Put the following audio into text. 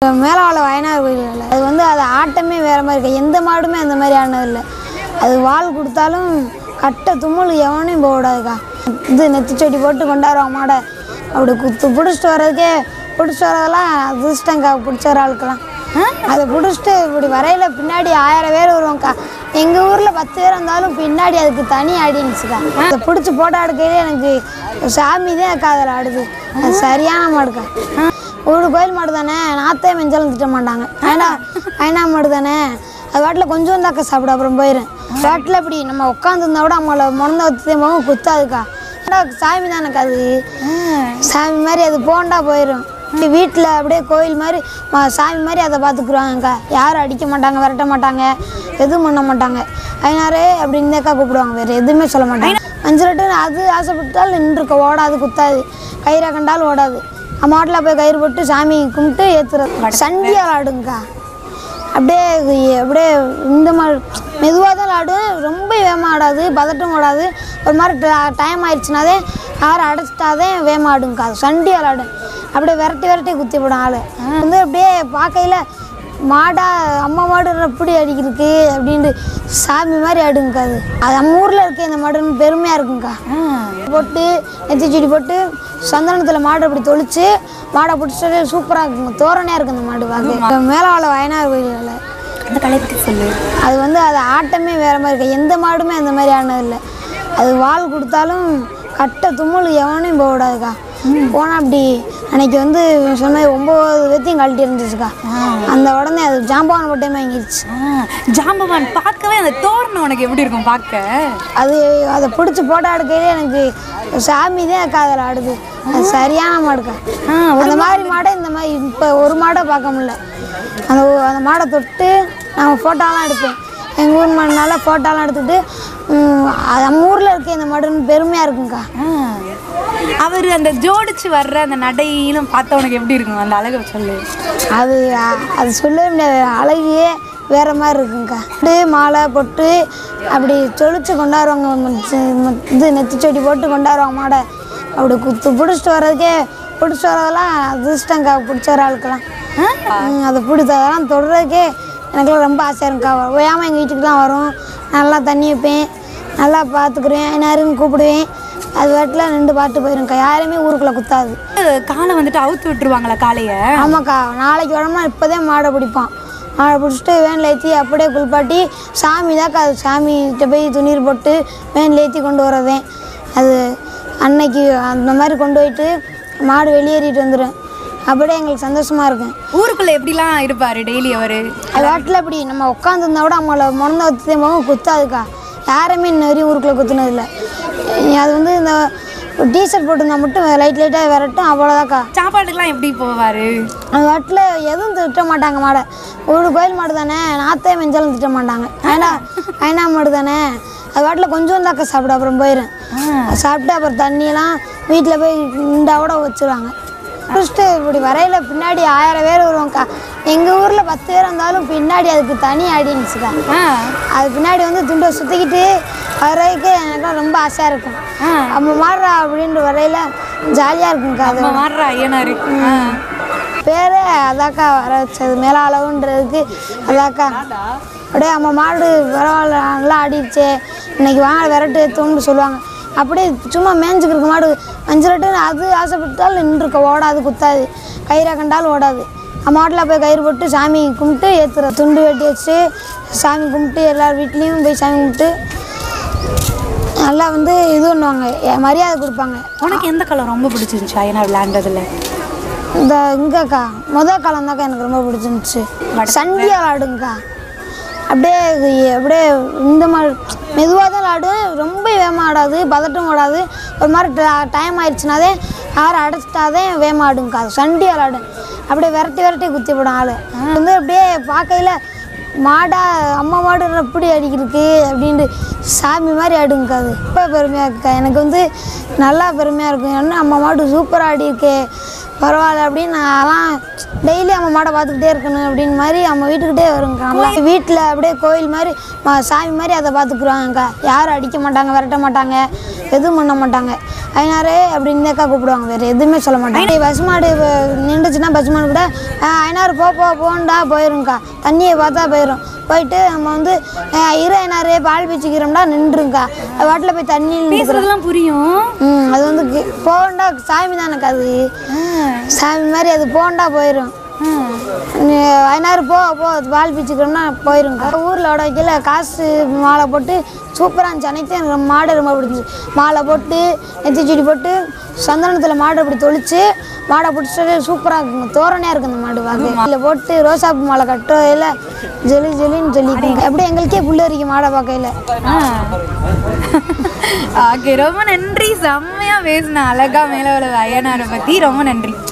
மேலாவள வயனார் கோயிலில் அது வந்து அது ஆட்டமே வேறு மாதிரி இருக்கு எந்த மாடுமே அந்த மாதிரி ஆனதில்லை அது வால் கொடுத்தாலும் கட்டை தும்மல் எவனையும் போக விடாதுக்கா இது நெத்திச்சொடி போட்டு கொண்டாடுவாங்க மாடை அப்படி குத்து பிடிச்சிட்டு வர்றதுக்கே பிடிச்சிட்டு வரதெல்லாம் அதிர்ஷ்டங்க்கா பிடிச்ச வர ஆளுக்கெல்லாம் அதை பிடிச்சிட்டு இப்படி வரையில பின்னாடி ஆயிரம் பேர் வருவாங்கக்கா எங்கள் ஊரில் பத்து பேர் வந்தாலும் பின்னாடி அதுக்கு தனி ஆடியன்ஸுக்கா அதை பிடிச்சி போட்டோ எடுக்கையிலே எனக்கு சாமி தான் காதில் ஆடுது அது சரியான மாடுக்கா ஒரு கோயில் மாடு தானே நாத்தே மஞ்சளும் திட்ட மாட்டாங்க ஏன்னா ஐநா மாடு தானே அது வாட்டில் கொஞ்சம் தாக்க சாப்பிட அப்புறம் போயிடும் வாட்டில் இப்படி நம்ம உட்காந்துருந்தா கூட அவங்கள முறந்த வச்சு போகும் குத்தாதுக்கா ஏன்னா சாமி தானேக்கா அது சாமி மாதிரி அது போண்டா போயிடும் வீட்டில் அப்படியே கோயில் மாதிரி ம- சாமி மாதிரி அதை பார்த்துக்குருவாங்கக்கா யாரும் அடிக்க மாட்டாங்க விரட்ட மாட்டாங்க எதுவும் பண்ண மாட்டாங்க அதனாலே அப்படின்னு தாக்கா கூப்பிடுவாங்க வேறு எதுவுமே சொல்ல மாட்டாங்க அஞ்சு அது ஆசைப்பட்டால் நின்றுக்க ஓடாது குத்தாது கயிறை கண்டாலும் ஓடாது மாட்டில் போய் கயிறு போட்டு சாமி கும்பிட்டு ஏற்றுறது சண்டியால் ஆடுங்கக்கா அப்படியே இது- அப்படியே இந்த மாதிரி மெதுவாக தான் ஆடும் ரொம்ப வேகமாக ஆடாது பதட்டம் ஓடாது ஒரு மாதிரி டைம் ஆயிடுச்சுனாதே ஆறு அடைச்சிட்டாதே வேகமாக ஆடுங்கக்கா அது சண்டியால் ஆடும் அப்படியே விரட்டி விரட்டி குத்தி போடும் ஆள் வந்து அப்படியே பார்க்கையில் மாடா அம்மா மாடு எப்படி அடிக்கிறதுக்கு அப்படின்ட்டு சாமி மாதிரி ஆடுங்கக்கா அது அது நம்ம ஊரில் இருக்க இந்த மாடுன்னு பெருமையாக இருக்குங்கக்கா போட்டு நெத்தி செடி போட்டு சந்தனத்தில் மாடு அப்படி தொளிச்சு மாடை பிடிச்சிட்டு சூப்பராக இருக்குங்க தோரணையாக இருக்கு அந்த மாடு பார்க்க மேலாவள வயனார் கோயிலில் அந்த கலை பற்றி சொல்லு அது வந்து அது ஆட்டமே வேறு மாதிரி இருக்கு எந்த மாடுமே அந்த மாதிரி ஆனதில்லை அது வால் கொடுத்தாலும் கட்டை தும்மல் எவனையும் போக விடாதுக்கா போனால் அப்படி அன்னைக்கு வந்து சொன்ன மாதிரி ஒம்பது வெத்தையும் கழட்டி இருந்துச்சுக்கா அந்த உடனே அது ஜாம்பவான் போட்டே வாங்கிடுச்சு ஆ, ஜாம்பவான் பார்க்கவே அந்த தோரணம் உனக்கு எப்படி இருக்கும் பார்க்க அது அதை பிடிச்சி போட்டோ எடுக்கையிலே எனக்கு சாமி தான் காதில் ஆடுது அது சரியான மாடுக்கா அந்த மாதிரி மாடை இந்த மாதிரி இப்போ ஒரு மாடை பார்க்க முடியல அந்த ஒ- அந்த மாடை தொட்டு நான் ஃபோட்டோலாம் எடுப்பேன் எங்கள் ஊர் மாடுனால ஃபோட்டோலாம் எடுத்துக்கிட்டு ம், அது நம்ம ஊரில் இருக்க இந்த மாடுன்னு பெருமையாக இருக்குங்க்கா அவர் அந்த ஜோடிச்சு வர்ற அந்த நடையிலும் பார்த்த உனக்கு எப்படி இருக்கும் அந்த அழகை சொல்லு அது அ- அது சொல்லவே முடியாது அழகியே வேற மாதிரி இருக்குங்க்கா இது மாலை பொட்டு அப்படி தொளிச்சு கொண்டாடுவாங்க ம- சி- ம- இது நெத்தி செடி போட்டு கொண்டாடுவாங்க மாடை அப்படி குத்து பிடிச்சிட்டு வர்றதுக்கே பிடிச்சிட்டு வரதெல்லாம் அதிர்ஷ்டங்க்கா பிடிச்ச வர ஆளுக்கெல்லாம் ம், அதை பிடிச்ச அதெல்லாம் தொடுறதுக்கே எனக்குலாம் ரொம்ப ஆசையாக இருக்குக்கா ஓயாமல் எங்கள் வீட்டுக்கு தான் வரும் நல்லா தண்ணி வைப்பேன் நல்லா பார்த்துக்குருவேன் என்னாருன்னு கூப்பிடுவேன் அது வாட்டில் நின்று பாட்டு போயிருக்கா யாருமே ஊருக்குள்ளே குத்தாது காலை வந்துட்டு அவுத்து விட்டுருவாங்களா காளைய ஆமாக்கா நாளைக்கு உடம்புனா இப்போதே மாடை பிடிப்பான் மாடை பிடிச்சிட்டு வேனில் ஏற்றி அப்படியே குளிப்பாட்டி சாமி தான்க்கா அது சாமிகிட்ட போய் துணீர் போட்டு வேனில் ஏற்றி கொண்டு வரதே அது அன்னைக்கு அந்த மாதிரி கொண்டு போயிட்டு மாடு வெளியேறிட்டு வந்துடும் அப்படியே எங்களுக்கு சந்தோஷமாக இருக்கும் ஊருக்குள்ள எப்படிலாம் இருப்பாரு டெய்லி அவரு அது வாட்டில் அப்படி நம்ம உட்காந்துருந்தா கூட அவங்கள முறந்த வச்சு போகும் குத்தாதுக்கா யாருமே இன்ன வரையும் ஊருக்குள்ளே குத்துனதில்லை அது வந்து இந்த டீஷர்ட் போட்டிருந்தா மட்டும் லைட் லைட்டாக விரட்டும் அவ்வளோதாக்கா சாப்பாட்டுக்கெல்லாம் எப்படி போவாரு அந்த வாட்டில் எதுவும் திட்ட மாட்டாங்க மாடை ஒரு கோயில் மாடு தானே நாத்தே மஞ்சளும் திட்ட மாட்டாங்க ஏன்னா ஐநா மாடு தானே அது வாட்டில் கொஞ்சம் தாக்க சாப்பிட அப்புறம் போயிடும் சாப்பிட்டு அப்புறம் தண்ணியெல்லாம் வீட்டில் போய் இண்டாவோட வச்சுருவாங்க ஃபஸ்ட்டு இப்படி வரையில பின்னாடி ஆயிரம் பேர் வருவாங்கக்கா எங்கள் ஊரில் பத்து பேர் வந்தாலும் பின்னாடி அதுக்கு தனி ஆடியன்ஸுக்கா அது பின்னாடி வந்து துண்டை சுற்றிக்கிட்டு வர்றதுக்கு எனக்கு ரொம்ப ஆசையாக இருக்கும் நம்ம மாடுறா அப்படின்ற வரையில ஜாலியாக இருக்குங்க்கா அது நம்ம மாறுற ஐயனாரு ஆ. பேரே அதாக்கா வர வச்சது மேல அளவுன்றதுக்கு அதாக்கா அப்படியே நம்ம மாடு பரவாயில்ல நல்லா ஆடிடுச்சே இன்னைக்கு வாங்க விரட்டு ஏற்றோம்னு சொல்லுவாங்க அப்படியே சும்மா மேய்ஞ்சுக்கு இருக்க மாடு அஞ்சு ரெட்டு அது ஆசைப்பட்டாலும் நின்றுருக்க ஓடாது குத்தாது கயிறை கண்டாலும் ஓடாது மாட்டில் போய் கயிறு போட்டு சாமி கும்பிட்டு ஏற்றுற துண்டு வெட்டி வச்சு சாமி கும்பிட்டு எல்லார் வீட்லேயும் போய் சாமி கும்பிட்டு நல்லா வந்து இது பண்ணுவாங்க எ- மரியாதை கொடுப்பாங்க உனக்கு எந்த கலர் ரொம்ப பிடிச்சிருந்துச்சு ஐயனார் விளையாண்டதுல இந்த இங்கக்கா முதல் காலம் தான்க்கா எனக்கு ரொம்ப பிடிச்சிருந்துச்சு சண்டியால் ஆடுங்கக்கா அப்படியே இது அப்படியே இந்த மாதிரி மெதுவாக தான் ஆடும் ரொம்ப வேகமாக ஆடாது பதட்டம் ஓடாது ஒரு மாதிரி டைம் ஆயிடுச்சுனாதே ஆறு அடைச்சிட்டாதே வேகமாக ஆடுங்கக்கா அது சண்டியால் ஆடும் அப்படியே விரட்டி விரட்டி குத்தி போடும் ஆள் வந்து அப்படியே பார்க்கையில் மாடா அம்மா மாடு எப்படி அடிக்கிறதுக்கு அப்படின்ட்டு சாமி மாதிரி ஆடுங்கக்கா அது ரொம்ப பெருமையாக இருக்குக்கா எனக்கு வந்து நல்லா பெருமையாக இருக்கும் ஏன்னா அம்மா மாடு சூப்பராக ஆடியிருக்கே பரவாயில்ல அப்படின்னு நான்லாம் டெய்லி அம்மா மாடை பார்த்துக்கிட்டே இருக்கணும் அப்படின்னு மாதிரி அம்மா வீட்டுக்கிட்டே வருங்கக்கா நல்லா வீட்டில் அப்படியே கோயில் மாதிரி ம- சாமி மாதிரி அதை பார்த்துக்குருவாங்கக்கா யாரும் அடிக்க மாட்டாங்க விரட்ட மாட்டாங்க எதுவும் பண்ண மாட்டாங்க ஐநாரே அப்படின்னு அக்கா கூப்பிடுவாங்க வேறு எதுவுமே சொல்ல மாட்டாங்க பசு மாடு நின்றுச்சுன்னா பசு மாடு கூட "ஆ, ஐநாறு போ போ போண்டா போயிருங்க்கா தண்ணியை பார்த்தா போயிடும் போயிட்டு நம்ம வந்து "ஆ, இரு ஐநாரே பால் பிச்சுக்கிறோம்டா நின்றுங்கக்கா அது வாட்டில் போய் தண்ணி நின்றுக்கிறோம் பேசுறதெல்லாம் புரியும் ம் அது வந்து கி- போண்டா சாமி தானேக்கா அது சாமி மாதிரி அது போண்டா போயிடும் ஐநாறு போ போ பால் பிச்சுக்கிறோம்னா போயிருங்க ஊரில் விட வைக்கல காசு மாலை போட்டு சூப்பராக இருந்துச்சு அனைத்தும் எனக்கு ரொம்ப மாடு ரொம்ப பிடிச்சிச்சு மாலை போட்டு நெத்திச்செடி போட்டு சந்தனத்தில் மாடு அப்படி தொளிச்சு மாடை பிடிச்சிட்டு சூப்பராக இருக்குங்க தோரணையாக இருக்கு அந்த மாடு வாங்க இதில் போட்டு ரோசாப்பூ மாலை கட்டையில் ஜொலி ஜொலின்னு சொல்லிட்டு அப்படியே எங்களுக்கே புள்ள அரிக்கும் மாடை பார்க்கையில் ஓகே ரொம்ப நன்றி செம்மையா பேசின அழகா மேல உள்ள ஐயனாரை பத்தி ரொம்ப நன்றி